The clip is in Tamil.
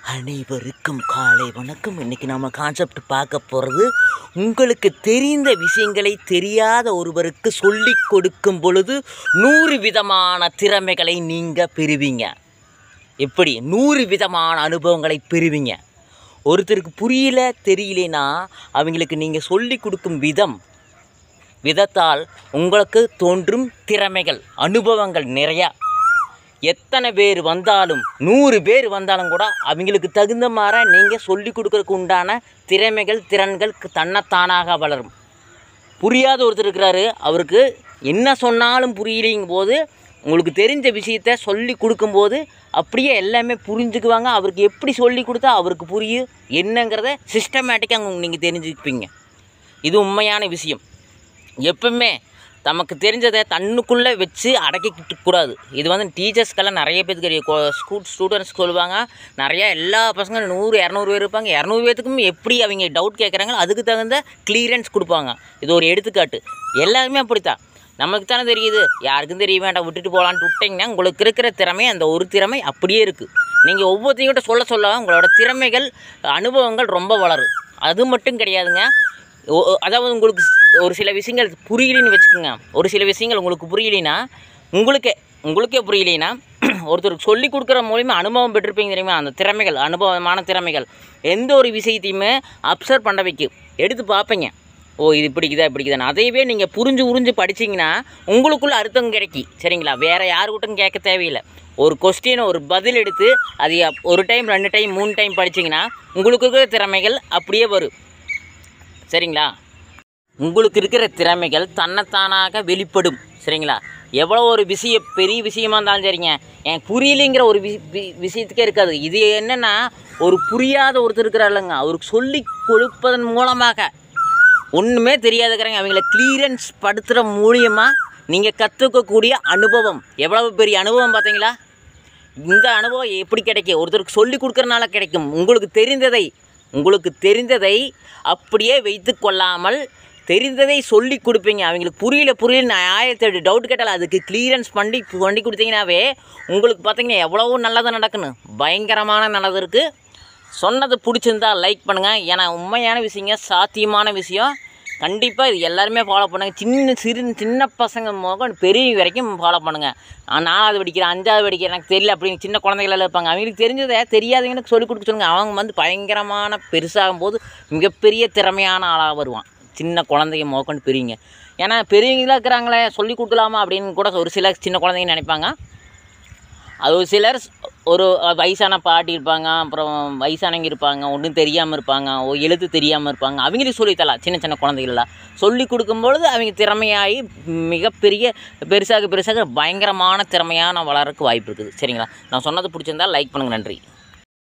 அனைவருக்கும் காலை வணக்கம் இன்னைக்கு நம்ம கான்செப்ட் பார்க்க போகிறது உங்களுக்கு தெரிந்த விஷயங்களை தெரியாத ஒருவருக்கு சொல்லிக் கொடுக்கும் பொழுது நூறு விதமான திறமைகளை நீங்கள் பெறுவீங்க எப்படி நூறு விதமான அனுபவங்களை பெறுவீங்க ஒருத்தருக்கு புரியல தெரியலனா அவங்களுக்கு நீங்கள் சொல்லி கொடுக்கும் விதம் விதத்தால் உங்களுக்கு தோன்றும் திறமைகள் அனுபவங்கள் நிறையா எத்தனை பேர் வந்தாலும் நூறு பேர் வந்தாலும் கூட அவங்களுக்கு தகுந்த மாதிரி நீங்கள் சொல்லி கொடுக்கறதுக்கு உண்டான திறமைகள் திறன்கள் தன்னைத்தானாக வளரும் புரியாத ஒருத்தர் இருக்கிறாரு அவருக்கு என்ன சொன்னாலும் புரியலைங்கும் போது உங்களுக்கு தெரிஞ்ச விஷயத்த சொல்லி கொடுக்கும்போது அப்படியே எல்லாமே புரிஞ்சுக்குவாங்க அவருக்கு எப்படி சொல்லி கொடுத்தா அவருக்கு புரியும் என்னங்கிறத சிஸ்டமேட்டிக்காக நீங்கள் தெரிஞ்சுக்குப்பீங்க இது உண்மையான விஷயம் எப்பவுமே தமக்கு தெரிஞ்சதை தன்னுக்குள்ளே வச்சு அடக்கிக்கிட்டு கூடாது இது வந்து டீச்சர்ஸ்க்கெல்லாம் நிறைய பேருக்கு தெரியும் ஸ்கூல் ஸ்டூடெண்ட்ஸ்க்கு சொல்லுவாங்க நிறையா எல்லா பசங்களும் நூறு இரநூறு பேர் இருப்பாங்க இரநூறு பேர்த்துக்கும் எப்படி அவங்க டவுட் கேட்குறாங்களோ அதுக்கு தகுந்த கிளியரன்ஸ் கொடுப்பாங்க இது ஒரு எடுத்துக்காட்டு எல்லாருமே அப்படித்தான் நமக்கு தானே தெரியுது யாருக்கும் தெரிய வேண்டாம் விட்டுட்டு போகலான்ட்டு விட்டிங்கன்னா உங்களுக்கு இருக்கிற திறமை அந்த ஒரு திறமை அப்படியே இருக்குது நீங்கள் ஒவ்வொருத்தையும் சொல்ல சொல்ல உங்களோட திறமைகள் அனுபவங்கள் ரொம்ப வளரும் அது மட்டும் கிடையாதுங்க ஒ- ஒ- அதாவது உங்களுக்கு ஸ்- ஒரு சில விஷயங்கள் புரியலைன்னு வச்சுக்கோங்க ஒரு சில விஷயங்கள் உங்களுக்கு புரியலைன்னா உங்களுக்கே உங்களுக்கே புரியலைன்னா ஒருத்தருக்கு சொல்லி கொடுக்குற மூலிமா அனுபவம் பெற்றிருப்பீங்க தெரியுமா அந்த திறமைகள் அனுபவமான திறமைகள் எந்த ஒரு விஷயத்தையுமே அப்சர்வ் பண்ண வைக்கும் எடுத்து பார்ப்பீங்க ஓ இது பிடிக்குதா பிடிக்குதான்னு அதையவே நீங்கள் புரிஞ்சு உறிஞ்சு படிச்சீங்கன்னா உங்களுக்குள்ள அர்த்தம் கிடைக்கி சரிங்களா வேறு யாருக்கிட்டும் கேட்க தேவையில்லை ஒரு கொஸ்டின் ஒரு பதில் எடுத்து அது அப்- ஒரு டைம் ரெண்டு டைம் மூணு டைம் படிச்சீங்கன்னா உங்களுக்கு இருக்கிற திறமைகள் அப்படியே வரும் சரிங்களா உங்களுக்கு இருக்கிற திறமைகள் தன்னைத்தானாக வெளிப்படும் சரிங்களா எவ்வளோ ஒரு விஷயம் பெரிய விஷயமா இருந்தாலும் சரிங்க எனக்கு புரியலைங்கிற ஒரு வி வி- விஷயத்துக்கே இருக்காது இது என்னென்னா ஒரு புரியாத ஒருத்தர் இருக்கிறார் இல்லைங்க அவருக்கு சொல்லி கொடுப்பதன் மூலமாக ஒன்றுமே தெரியாதுக்கிறங்க அவங்கள கிளியரன்ஸ் படுத்துகிற மூலியமாக நீங்கள் கற்றுக்கக்கூடிய அனுபவம் எவ்வளவு பெரிய அனுபவம் பார்த்தீங்களா இந்த அனுபவம் எப்படி கிடைக்கும் ஒருத்தருக்கு சொல்லி கொடுக்கறனால கிடைக்கும் உங்களுக்கு தெரிந்ததை உங்களுக்கு தெரிந்ததை அப்படியே வைத்து கொள்ளாமல் தெரிந்ததை சொல்லி கொடுப்பீங்க அவங்களுக்கு புரியல புரியல நான் ஆயிரத்தி எட்டு டவுட் கேட்டாலும் அதுக்கு கிளியரன்ஸ் பண்ணி பண்ணி கொடுத்தீங்கன்னாவே உங்களுக்கு பார்த்தீங்கன்னா எவ்வளவோ நல்லது நடக்குன்னு பயங்கரமான நல்லது இருக்குது சொன்னது பிடிச்சிருந்தா லைக் பண்ணுங்கள் ஏன்னா உண்மையான விஷயங்க சாத்தியமான விஷயம் கண்டிப்பாக இது எல்லாருமே ஃபாலோ பண்ணுங்கள் சின்ன சிறு சின்ன பசங்க முதல் பெரிய வரைக்கும் ஃபாலோ பண்ணுங்கள் நாலாவது படிக்கிறேன் அஞ்சாவது படிக்கிறேன் எனக்கு தெரியல அப்படின்னு சின்ன குழந்தைகள் எல்லாம் இருப்பாங்க அவங்களுக்கு தெரிஞ்சதை தெரியாதவங்களுக்கு சொல்லிக் கொடுக்க சொல்லுங்க அவங்க வந்து பயங்கரமான பெருசாகும் போது மிகப்பெரிய திறமையான ஆளாக வருவான் சின்ன குழந்தைங்க மோக்கொண்டு பெரியங்க ஏன்னா பெரியவங்களா இருக்கிறாங்களே சொல்லி கொடுக்கலாமா அப்படின்னு கூட ஒரு சில சின்ன குழந்தைங்க நினைப்பாங்க அது ஒரு சிலர் ஒரு வயசான பாட்டி இருப்பாங்க அப்புறம் வயசானவங்க இருப்பாங்க ஒன்றும் தெரியாமல் இருப்பாங்க ஒரு எழுத்து தெரியாமல் இருப்பாங்க அவங்களுக்கு சொல்லித்தரலாம் சின்ன சின்ன குழந்தைகளெல்லாம் சொல்லி கொடுக்கும்பொழுது அவங்க திறமையாகி மிகப்பெரிய பெருசாக பெருசாக பயங்கரமான திறமையான வளரக்கு வாய்ப்பு இருக்குது சரிங்களா நான் சொன்னது பிடிச்சிருந்தா லைக் பண்ணுங்கள் நன்றி